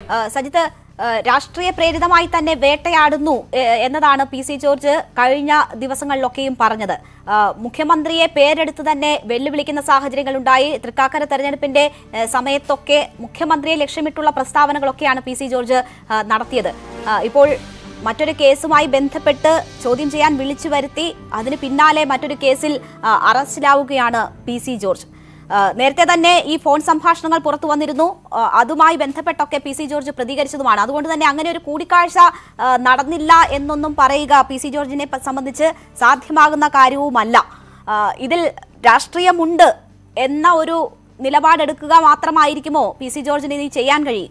ആ, സജിത്ത് ആ, രാഷ്ട്രീയ പ്രേരിതമായി തന്നെ വേട്ടയാടുന്നു എ, എന്നതാണ് പി സി ജോർജ് കഴിഞ്ഞ ദിവസങ്ങളിലൊക്കെയും പറഞ്ഞത് ആ, മുഖ്യമന്ത്രിയെ പേരെടുത്ത് തന്നെ വെല്ലുവിളിക്കുന്ന സാഹചര്യങ്ങളുണ്ടായി തൃക്കാക്കര തെരഞ്ഞെടുപ്പിന്റെ എ, സമയത്തൊക്കെ മുഖ്യമന്ത്രിയെ ലക്ഷ്യമിട്ടുള്ള പ്രസ്താവനകളൊക്കെയാണ് പി സി ജോർജ് ആ, നടത്തിയത് ആ, ഇപ്പോൾ മറ്റൊരു കേസുമായി ബന്ധപ്പെട്ട് ചോദ്യം ചെയ്യാൻ വിളിച്ചു വരുത്തി അതിന് പിന്നാലെ മറ്റൊരു കേസിൽ ആ, അറസ്റ്റിലാവുകയാണ് പി സി ജോർജ് ആ, നേരത്തെ തന്നെ ഈ ഫോൺ സംഭാഷണങ്ങൾ പുറത്തു വന്നിരുന്നു ആ, അതുമായി ബന്ധപ്പെട്ടൊക്കെ പി സി ജോർജ് പ്രതികരിച്ചതുമാണ് അതുകൊണ്ട് തന്നെ അങ്ങനെ ഒരു കൂടിക്കാഴ്ച ആ, നടന്നില്ല എന്നൊന്നും പറയുക പി സി ജോർജിനെ പ- സംബന്ധിച്ച് സാധ്യമാകുന്ന കാര്യവുമല്ല ആ, ഇതിൽ രാഷ്ട്രീയമുണ്ട് എന്ന ഒരു നിലപാടെടുക്കുക മാത്രമായിരിക്കുമോ പി സി ജോർജിന് ഇനി ചെയ്യാൻ കഴിയുക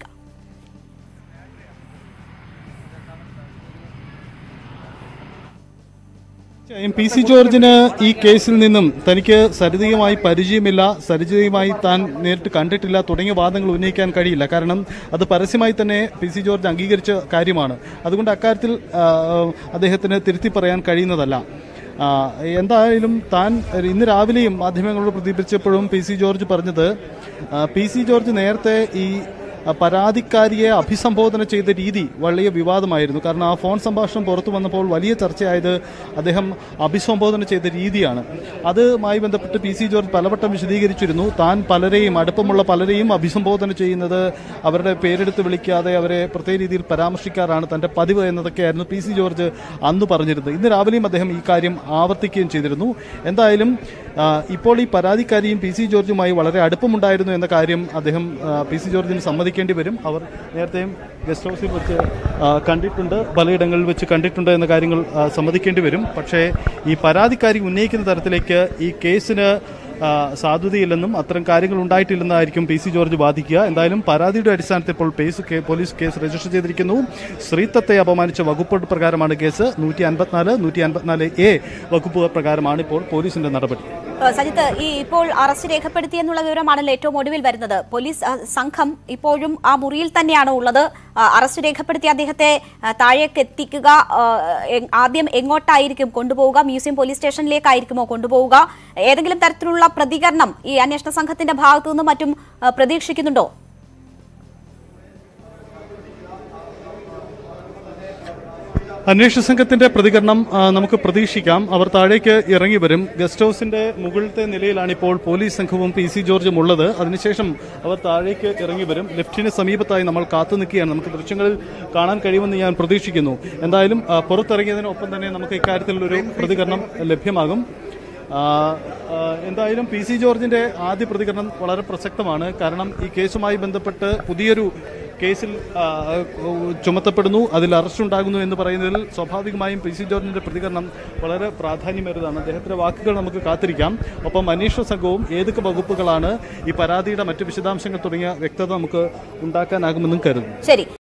തീർച്ചയായും പി സി ജോർജിന് ഈ കേസിൽ നിന്നും തനിക്ക് സരിതയുമായി പരിചയമില്ല സരിതയുമായി താൻ നേരിട്ട് കണ്ടിട്ടില്ല തുടങ്ങിയ വാദങ്ങൾ ഉന്നയിക്കാൻ കഴിയില്ല കാരണം അത് പരസ്യമായി തന്നെ പി സി ജോർജ് അംഗീകരിച്ച കാര്യമാണ് അതുകൊണ്ട് അക്കാര്യത്തിൽ ആ, അദ്ദേഹത്തിന് തിരുത്തി പറയാൻ കഴിയുന്നതല്ല ആ, എന്തായാലും താൻ ഇന്ന് രാവിലെയും മാധ്യമങ്ങളോട് പ്രതികരിച്ചപ്പോഴും പി സി ജോർജ് പറഞ്ഞത് ആ, പി സി ജോർജ് നേരത്തെ ഈ ആ, പരാതിക്കാരിയെ അഭിസംബോധന ചെയ്ത രീതി വലിയ വിവാദമായിരുന്നു കാരണം ആ ഫോൺ സംഭാഷണം പുറത്തു വന്നപ്പോൾ വലിയ ചർച്ചയായത് അദ്ദേഹം അഭിസംബോധന ചെയ്ത രീതിയാണ് അതുമായി ബന്ധപ്പെട്ട് പി സി ജോർജ് പലവട്ടം വിശദീകരിച്ചിരുന്നു താൻ പലരെയും അടുപ്പമുള്ള പലരെയും അഭിസംബോധന ചെയ്യുന്നത് അവരുടെ പേരെടുത്ത് വിളിക്കാതെ അവരെ പ്രത്യേക രീതിയിൽ പരാമർശിക്കാറാണ് തന്റെ പതിവ് എന്നതൊക്കെയായിരുന്നു പി സി ജോർജ് അന്ന് പറഞ്ഞിരുന്നത് ഇന്ന് രാവിലെയും അദ്ദേഹം ഈ കാര്യം ആവർത്തിക്കുകയും ചെയ്തിരുന്നു എന്തായാലും ആ, ഇപ്പോൾ ഈ പരാതിക്കാരിയും പി സി ജോർജുമായി വളരെ അടുപ്പമുണ്ടായിരുന്നു എന്ന കാര്യം അദ്ദേഹം ആ, പി സി ജോർജിന് സമ്മതിക്കേണ്ടി വരും അവർ നേരത്തെയും ഗസ്റ്റ് ഹൗസിൽ വെച്ച് ആ, കണ്ടിട്ടുണ്ട് പലയിടങ്ങളിൽ വെച്ച് കണ്ടിട്ടുണ്ട് എന്ന കാര്യങ്ങൾ ആ, സമ്മതിക്കേണ്ടി വരും പക്ഷേ ഈ പരാതിക്കാരി ഉന്നയിക്കുന്ന തരത്തിലേക്ക് ഈ കേസിന് ആ, സാധുതയില്ലെന്നും അത്തരം കാര്യങ്ങൾ ഉണ്ടായിട്ടില്ലെന്നായിരിക്കും പി സി ജോർജ് വാദിക്കുക എന്തായാലും പരാതിയുടെ അടിസ്ഥാനത്തിൽ ഇപ്പോൾ പേസ് കേ- പോലീസ് കേസ് രജിസ്റ്റർ ചെയ്തിരിക്കുന്നു സ്ത്രീത്വത്തെ അപമാനിച്ച വകുപ്പ് പ്രകാരമാണ് കേസ് നൂറ്റി അൻപത്തിനാല് നൂറ്റി അൻപത്തിനാല് എ വകുപ്പ് പ്രകാരമാണ് ഇപ്പോൾ പോലീസിന്റെ നടപടി ഏഹ് സജിത്ത് ഈ ഇപ്പോൾ അറസ്റ്റ് രേഖപ്പെടുത്തി എന്നുള്ള വിവരമാണല്ലോ ഏറ്റവും ഒടുവിൽ വരുന്നത് പോലീസ് അഹ്, സംഘം ഇപ്പോഴും ആ മുറിയിൽ തന്നെയാണ് ഉള്ളത് ആ, അറസ്റ്റ് രേഖപ്പെടുത്തി അദ്ദേഹത്തെ ആ, താഴേക്ക് എത്തിക്കുക ആ, എ- ആദ്യം എങ്ങോട്ടായിരിക്കും കൊണ്ടുപോവുക മ്യൂസിയം പോലീസ് സ്റ്റേഷനിലേക്കായിരിക്കുമോ കൊണ്ടുപോവുക ഏതെങ്കിലും തരത്തിലുള്ള പ്രതികരണം ഈ അന്വേഷണ സംഘത്തിന്റെ ഭാഗത്തു നിന്നും മറ്റും ആ, പ്രതീക്ഷിക്കുന്നുണ്ടോ അന്വേഷണ സംഘത്തിന്റെ പ്രതികരണം ആ, നമുക്ക് പ്രതീക്ഷിക്കാം അവർ താഴേക്ക് ഇറങ്ങി വരും ഗസ്റ്റ് ഹൗസിന്റെ മുകളിലത്തെ നിലയിലാണ് ഇപ്പോൾ പോലീസ് സംഘവും പി സി ജോർജും ഉള്ളത് അതിനുശേഷം അവർ താഴേക്ക് ഇറങ്ങി വരും ലിഫ്റ്റിന് സമീപത്തായി നമ്മൾ കാത്തു നിൽക്കുകയാണ് നമുക്ക് ദൃശ്യങ്ങളിൽ കാണാൻ കഴിയുമെന്ന് ഞാൻ പ്രതീക്ഷിക്കുന്നു എന്തായാലും ആ, പുറത്തിറങ്ങിയതിനൊപ്പം തന്നെ നമുക്ക് ഇക്കാര്യത്തിൽ ഒരു പ്രതികരണം ലഭ്യമാകും ആ, ആ, എന്തായാലും പി സി ജോർജിന്റെ ആദ്യ പ്രതികരണം വളരെ പ്രസക്തമാണ് കാരണം ഈ കേസുമായി ബന്ധപ്പെട്ട് പുതിയൊരു കേസിൽ ആ, ചുമത്തപ്പെടുന്നു അതിൽ അറസ്റ്റ് ഉണ്ടാകുന്നു എന്ന് പറയുന്നതിൽ സ്വാഭാവികമായും പി സി ജോർജിന്റെ പ്രതികരണം വളരെ പ്രാധാന്യമേറിയതാണ് അദ്ദേഹത്തിന്റെ വാക്കുകൾ നമുക്ക് കാത്തിരിക്കാം ഒപ്പം അന്വേഷണ സംഘവും ഏതൊക്കെ വകുപ്പുകളാണ് ഈ പരാതിയുടെ മറ്റ് വിശദാംശങ്ങൾ തുടങ്ങിയ വ്യക്തത നമുക്ക് ഉണ്ടാക്കാനാകുമെന്നും കരുതുന്നു ശരി